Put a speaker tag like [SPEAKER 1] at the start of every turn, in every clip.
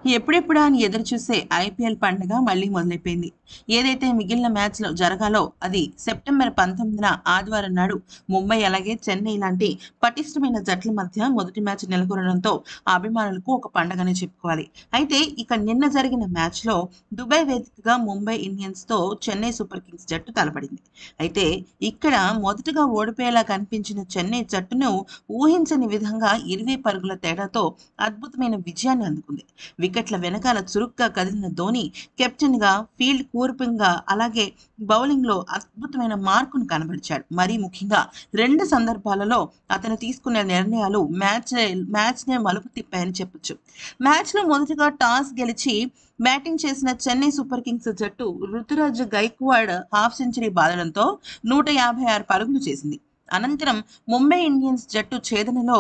[SPEAKER 1] ఎప్పుడెప్పుడా అని ఎదురు చూసే ఐపీఎల్ పండుగ మళ్ళీ మొదలైపోయింది ఏదైతే మిగిలిన మ్యాచ్లో జరగాలో అది సెప్టెంబర్ పంతొమ్మిదిన ఆదివారం నాడు ముంబై అలాగే చెన్నై లాంటి పటిష్టమైన జట్ల మధ్య మొదటి మ్యాచ్ నెలకొనడంతో అభిమానులకు ఒక పండగనే చెప్పుకోవాలి అయితే ఇక నిన్న జరిగిన మ్యాచ్లో దుబాయ్ వేదికగా ముంబై ఇండియన్స్తో చెన్నై సూపర్ కింగ్స్ జట్టు తలపడింది అయితే ఇక్కడ మొదటగా ఓడిపోయేలా కనిపించిన చెన్నై జట్టును ఊహించని విధంగా ఇరవై పరుగుల తేడాతో అద్భుతమైన విజయాన్ని అందుకుంది వికెట్ల వెనకాల చురుగ్గా కదిలిన ధోని కెప్టెన్గా ఫీల్డ్ కూర్పింగ్గా అలాగే బౌలింగ్లో అద్భుతమైన మార్కును కనబరిచాడు మరీ ముఖ్యంగా రెండు సందర్భాలలో అతను తీసుకునే నిర్ణయాలు మ్యాచ్ మ్యాచ్నే మలుపు తిప్పాయని చెప్పొచ్చు మ్యాచ్లో మొదటగా టాస్ గెలిచి బ్యాటింగ్ చేసిన చెన్నై సూపర్ కింగ్స్ జట్టు రుతురాజ్ గైక్వాడ్ హాఫ్ సెంచరీ బాదడంతో నూట యాభై ఆరు పరుగులు చేసింది అనంతరం ముంబై ఇండియన్స్ జట్టు ఛేదనలో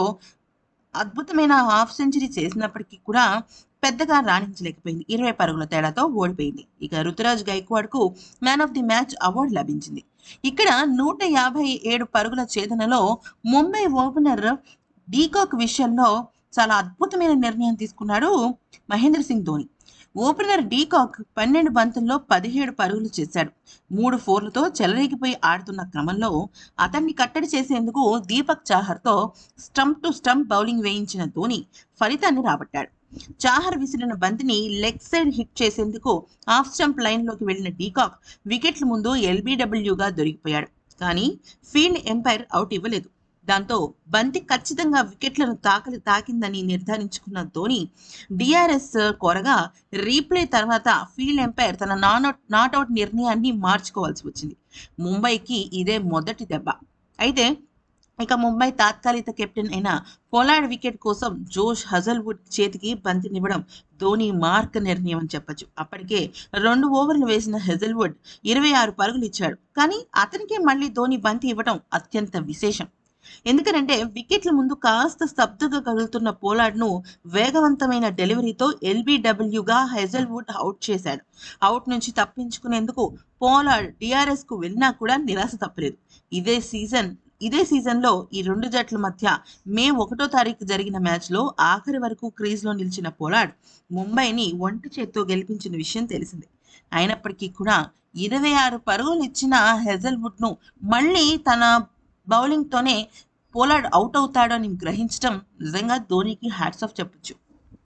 [SPEAKER 1] అద్భుతమైన హాఫ్ సెంచరీ చేసినప్పటికీ కూడా పెద్దగా రాణించలేకపోయింది ఇరవై పరుగుల తేడాతో ఓడిపోయింది ఇక రుతురాజ్ గైక్వాడ్కు man of the match award లభించింది ఇక్కడ నూట యాభై ఏడు పరుగుల ఛేదనలో ముంబై ఓపెనర్ డీకాక్ విషయంలో చాలా అద్భుతమైన నిర్ణయం తీసుకున్నాడు మహేంద్ర సింగ్ ధోని ఓపెనర్ డీకాక్ పన్నెండు బంతుల్లో పదిహేడు పరుగులు చేశాడు మూడు ఫోర్లతో చెలరేగిపోయి ఆడుతున్న క్రమంలో అతన్ని కట్టడి చేసేందుకు దీపక్ చాహర్తో స్టంప్ టు స్టంప్ బౌలింగ్ వేయించిన ధోని ఫలితాన్ని రాబట్టాడు చాహర్ విసిరిన బంతిని లెగ్ సైడ్ హిట్ చేసేందుకు హాఫ్ స్టంప్ లైన్లోకి వెళ్లిన డీకాక్ వికెట్ల ముందు ఎల్బీడబ్ల్యూగా దొరికిపోయాడు కానీ ఫీల్డ్ ఎంపైర్ అవుట్ ఇవ్వలేదు దాంతో బంతి ఖచ్చితంగా వికెట్లను తాకలి తాకిందని నిర్ధారించుకున్న ధోని డిఆర్ఎస్ కోరగా రీప్లే తర్వాత ఫీల్డ్ ఎంపైర్ తన నాన్అవుట్ నాట్అవుట్ నిర్ణయాన్ని మార్చుకోవాల్సి వచ్చింది ముంబైకి ఇదే మొదటి దెబ్బ అయితే ఇక ముంబై తాత్కాలిక కెప్టెన్ అయిన పొలాడ్ వికెట్ కోసం జోష్ హజల్వుడ్ చేతికి బంతినివ్వడం ధోని మార్క్ నిర్ణయం అని చెప్పొచ్చు అప్పటికే రెండు ఓవర్లు వేసిన హెజల్వుడ్ ఇరవై ఆరు పరుగులు ఇచ్చాడు కానీ అతనికే మళ్ళీ ధోని బంతి ఇవ్వడం అత్యంత విశేషం ఎందుకనంటే వికెట్ల ముందు కాస్త స్తబ్దుగా కదులుతున్న పోలాడ్ను వేగవంతమైన డెలివరీతో ఎల్బీడబ్ల్యూగా హెజల్వుడ్ అవుట్ చేశాడు అవుట్ నుంచి తప్పించుకునేందుకు పోలాడ్ డిఆర్ఎస్ కు వెళ్ళినా కూడా నిరాశ తప్పలేదు ఇదే సీజన్ ఇదే సీజన్లో ఈ రెండు జట్ల మధ్య మే ఒకటో తారీఖు జరిగిన మ్యాచ్లో ఆఖరి వరకు క్రీజ్లో నిలిచిన పోలాడ్ ముంబైని ఒంటి చేత్తో గెలిపించిన విషయం తెలిసిందే అయినప్పటికీ కూడా ఇరవై ఆరు పరుగులు ఇచ్చిన హెజల్వుడ్ను మళ్ళీ తన బౌలింగ్తోనే పోలాడ్ అవుట్ అవుతాడని గ్రహించడం నిజంగా ధోనికి హ్యాట్స్ ఆఫ్ చెప్పొచ్చు